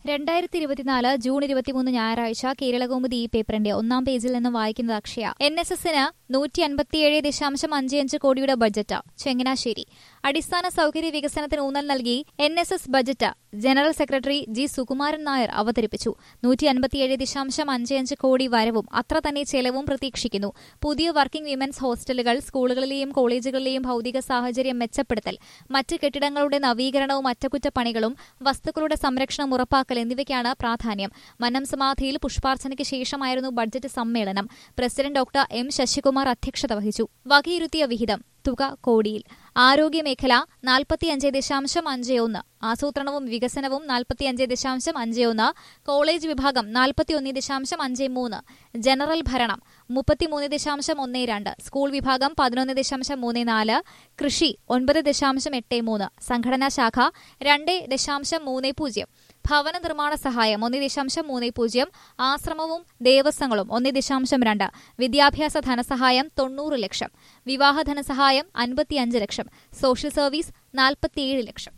രണ്ടായിരത്തി ഇരുപത്തിനാല് ജൂൺ ഇരുപത്തിമൂന്ന് ഞായറാഴ്ച കേരളകൗമുദി ഈ പേപ്പറിന്റെ ഒന്നാം പേജിൽ നിന്നും വായിക്കുന്നത് അക്ഷയ എൻ എസ് എസിന് നൂറ്റി അൻപത്തിയേഴ് ദശാംശം അഞ്ച് അഞ്ച് കോടിയുടെ ബജറ്റ് ചങ്ങനാശ്ശേരി അടിസ്ഥാന സൗകര്യ വികസനത്തിന് ഊന്നൽ നൽകി N S S budget general secretary G Sukumaran Nair അവതരിപ്പിച്ചു നൂറ്റി അൻപത്തിയേഴ് ദശാംശം അഞ്ച് അഞ്ച് കോടി വരവും അത്ര തന്നെ ചെലവും പ്രതീക്ഷിക്കുന്നു പുതിയ വർക്കിംഗ് വിമൻസ് ഹോസ്റ്റലുകൾ സ്കൂളുകളിലെയും കോളേജുകളിലെയും ഭൌതിക സാഹചര്യം മെച്ചപ്പെടുത്തൽ മറ്റ് കെട്ടിടങ്ങളുടെ നവീകരണവും അറ്റകുറ്റപ്പണികളും വസ്തുക്കളുടെ സംരക്ഷണം ഉറപ്പാക്കൽ എന്നിവയ്ക്കാണ് പ്രാധാന്യം മന്നം സമാധിയിൽ പുഷ്പാർച്ചനയ്ക്ക് ശേഷമായിരുന്നു ബഡ്ജറ്റ് സമ്മേളനം പ്രസിഡന്റ് ഡോക്ടർ എം ശശികുമാർ അധ്യക്ഷത വഹിച്ചു വകയിരുത്തിയ വിഹിതം തുക കോടിയിൽ ആരോഗ്യമേഖല നാൽപ്പത്തിയഞ്ച് ദശാംശം അഞ്ച് ഒന്ന് ആസൂത്രണവും വികസനവും നാൽപ്പത്തിയഞ്ച് ദശാംശം അഞ്ച് ഒന്ന് കോളേജ് വിഭാഗം നാൽപ്പത്തിയൊന്ന് ദശാംശം അഞ്ച് മൂന്ന് ജനറൽ ഭരണം മുപ്പത്തിമൂന്ന് ദശാംശം ഒന്ന് രണ്ട് സ്കൂൾ വിഭാഗം പതിനൊന്ന് ദശാംശം മൂന്ന് നാല് കൃഷി ഒൻപത് ദശാംശം എട്ട് മൂന്ന് സംഘടനാ ശാഖ രണ്ട് ദശാംശം മൂന്ന് പൂജ്യം ഭവന നിർമ്മാണ സഹായം ഒന്ന് ദശാംശം മൂന്ന് പൂജ്യം ആശ്രമവും ദേവസ്വങ്ങളും ഒന്ന് ദശാംശം രണ്ട് വിദ്യാഭ്യാസ ധനസഹായം തൊണ്ണൂറ് ലക്ഷം വിവാഹ ധനസഹായം അൻപത്തിയഞ്ച് ലക്ഷം സോഷ്യൽ സർവീസ് നാൽപ്പത്തിയേഴ് ലക്ഷം